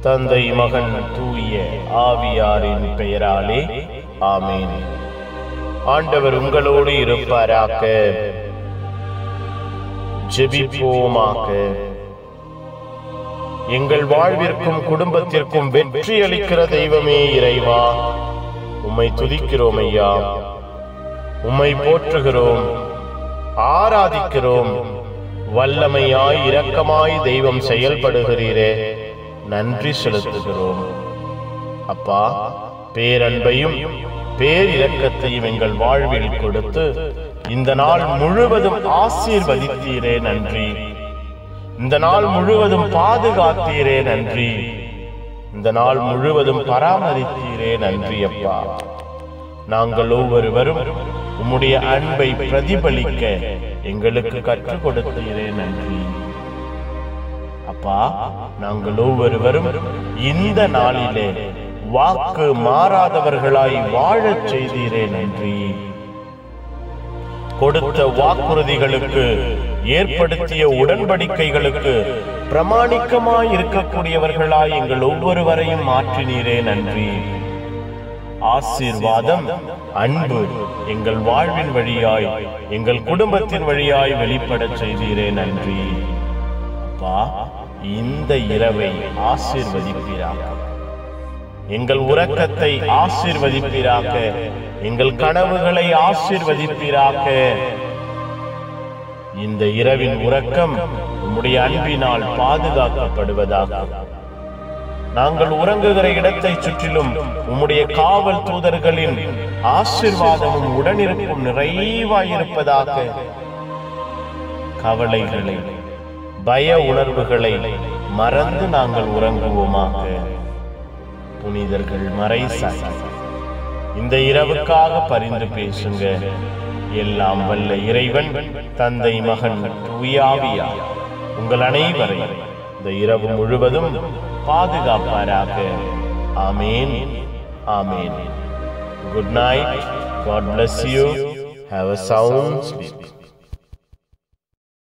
தந்தை மகன் தூய ஆவியாரின் பெயராலே ஆமென் ஆண்டவர் உங்களோடு இருப்பாராக ஜெபிப்போமாக எங்கள் வாழ்விற்கும் குடும்பத்திற்கும் வெற்றி அளிக்கிற தெய்வமே இறைவா உம்மை துதிக்கிறோம் ஐயா உம்மை போற்றுகிறோம் ஆராதிக்கிறோம் வல்லமையாய் இரக்கமாய் தெய்வம் செயல்படுகிறீரே நன்றி செலுத்துகிறோம் அப்பா பேரன்பையும் பேரிரக்கத்தையும் எங்கள் வாழ்வில் கொடுத்து இந்த நாள் முழுவதும் ஆசீர்வதித்தீரே நன்றி இந்த நாள் முழுவதும் பாதுகாத்தீரே நன்றி இந்த நாள் முழுவதும் பராமரித்தீரே நன்றி அப்பா நாங்கள் ஒவ்வொருவரும் உம்முடைய அன்பை பிரதிபலிக்க எங்களுக்கு கற்றுக் கொடுத்தீரே நன்றி அப்பா நாங்கள் ஒவ்வொருவரும் இந்த நாளிலே வாக்கு மாறாதவர்களாய் வாழச் செய்தீரே நன்றி கொடுத்த வாக்குறுதிகளுக்கு ஏற்படுத்திய உடன்படிக்கைகளுக்கு பிரமாணிக்கமாய் இருக்கக்கூடியவர்களாய் எங்கள் ஒவ்வொருவரையும் மாற்றினீரே நன்றி ஆசீர்வாதம் அன்பு எங்கள் வாழ்வின் வழியாய் எங்கள் குடும்பத்தின் வழியாய் வெளிப்படச் செய்தீரே நன்றி அப்பா இந்த இரவை ஆசீர்வதிப்பீராக எங்கள் உறக்கத்தை ஆசீர்வதிப்பீராக எங்கள் கனவுகளை ஆசீர்வதிப்பீராக இந்த இரவின் உறக்கம் உம்முடைய அன்பினால் பாதுகாக்கப்படுவதாக நாங்கள் உறங்குகிற இடத்தை சுற்றிலும் உம்முடைய காவல் தூதர்களின் ஆசீர்வாதமும் உடனிருப்பும் நிறைவாயிருப்பதாக கவலைகளை பய உணர்வுகளை மறந்து நாங்கள் உறங்குவோமாக புனிதர்கள் மறைசாய் இந்த இரவுக்காக பரிந்து பேசுங்க எல்லாம் வல்ல இறைவன் தந்தை மகன் தூயாவியா உங்கள் அனைவரை இந்த இரவு முழுவதும் பாதுகாப்பாராக amen amen good night God bless you have a sound sleep